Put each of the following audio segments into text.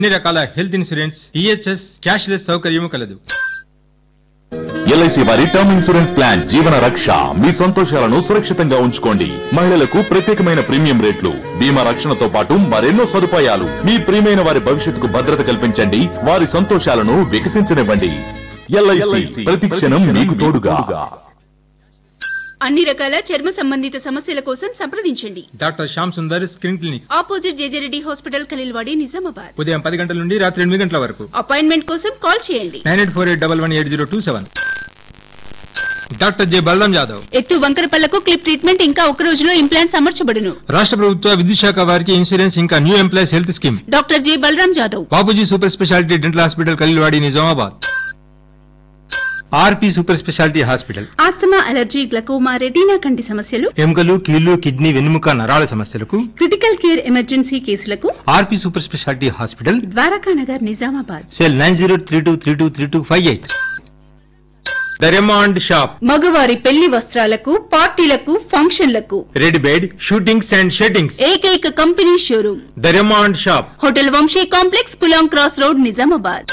అన్ని రకాల health insurance EHS cashless సౌకర్యము కలదు ఎల్ఐసి వారి టర్మ్ ఇన్సూరెన్స్ ప్లాన్ జీవన రక్ష మీ సంతోషాలను సురక్షితంగా ఉంచుకోండి మహిళలకు ప్రత్యేకమైన ప్రీమియం రేట్లు బీమా రక్షణతో పాటు మరెన్నో సదుపాయాలు మీ ప్రియమైన వారి భవిష్యత్తుకు భద్రత కల్పించండి వారి సంతోషాలను వికసించనివ్వండి ఎల్ఐసి ప్రతి క్షణం మీకు తోడుగా అన్ని రకాల చర్మ సంబంధిత సమస్యల కోసం సంప్రదించండి doctor Shyam Sundar screen clinic opposite JJ Reddy hospital Khaleelwadi Nizamabad ఉదయం పది గంటల నుండి రాత్రి ఎనిమిది గంటల వరకు అపాయింట్మెంట్ కోసం కాల్ చేయండి nine eight four eight double one eight zero two seven doctor J Balaram Yadav ఎత్తు వంకరపల్లకు క్లిప్ ట్రీట్మెంట్ ఇంకా ఒక రోజులో ఇంప్లాంట్స్ అమర్చబడును రాష్ట్ర ప్రభుత్వ విద్యుత్ శాఖ వారికి ఇన్సూరెన్స్ ఇంకా new employees health scheme doctor J Balaram Jadhav Babuji super speciality dental hospital Khaleelwadi Nizamabad RP super speciality hospital asthma allergy glaucoma retina కంటి సమస్యలు ఎముకలు కీళ్లు కిడ్నీ వెన్నుముక నరాల సమస్యలకు క్రిటికల్ కేర్ ఎమర్జెన్సీ కేసులకు RP super speciality hospital Dwarakanagar Nizamabad cell nine zero three two three two three two five eight the Raymond shop మగవారి పెళ్లి వస్త్రాలకు పార్టీలకు ఫంక్షన్లకు readymade suitings and shirtings ఏకైక company showroom the Raymond shop hotel Vamshi complex Pulang cross road Nizamabad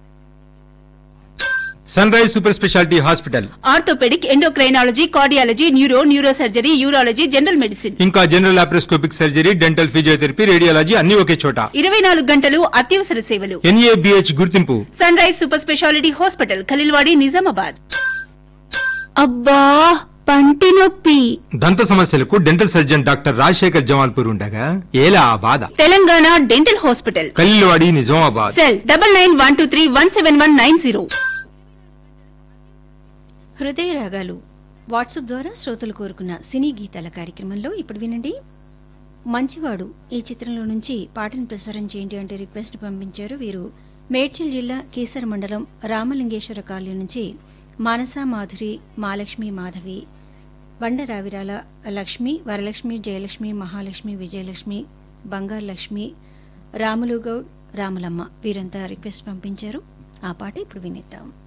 sunrise super speciality hospital orthopaedic endocrinology cardiology neuro neuro surgery urology general medicine ఇంకా general laparoscopic surgery dental physiotherapy radiology అన్ని ఒకే చోట ఇరవై నాలుగు గంటలు అత్యవసర సేవలు NABH గుర్తింపు sunrise super speciality hospital Khaleelwadi Nizamabad అబ్బా పంటి నొప్పి దంత సమస్యలకు dental surgeon doctor Rajasekhar Jamalpur ఉండగా ఏలా ఆ బాధ Telangana dental hospital Khaleelwadi Nizamabad cell double nine one two three one seven one nine zero హృదయ రాగాలు వాట్సాప్ ద్వారా శ్రోతలు కోరుకున్న సినీ గీతాల కార్యక్రమంలో ఇప్పుడు వినండి మంచివాడు ఈ చిత్రంలో నుంచి పాటను ప్రసారం చేయండి అంటే రిక్వెస్ట్ పంపించారు వీరు మేడ్చల్ జిల్లా కీసర మండలం రామలింగేశ్వర కాలనీ నుంచి మానస మాధురి మాలక్ష్మి మాధవి బండ రావిరాల లక్ష్మి వరలక్ష్మి జయలక్ష్మి మహాలక్ష్మి విజయలక్ష్మి బంగారు లక్ష్మి రాములు గౌడ్ రాములమ్మ వీరంతా రిక్వెస్ట్ పంపించారు ఆ పాట ఇప్పుడు వినిద్దాం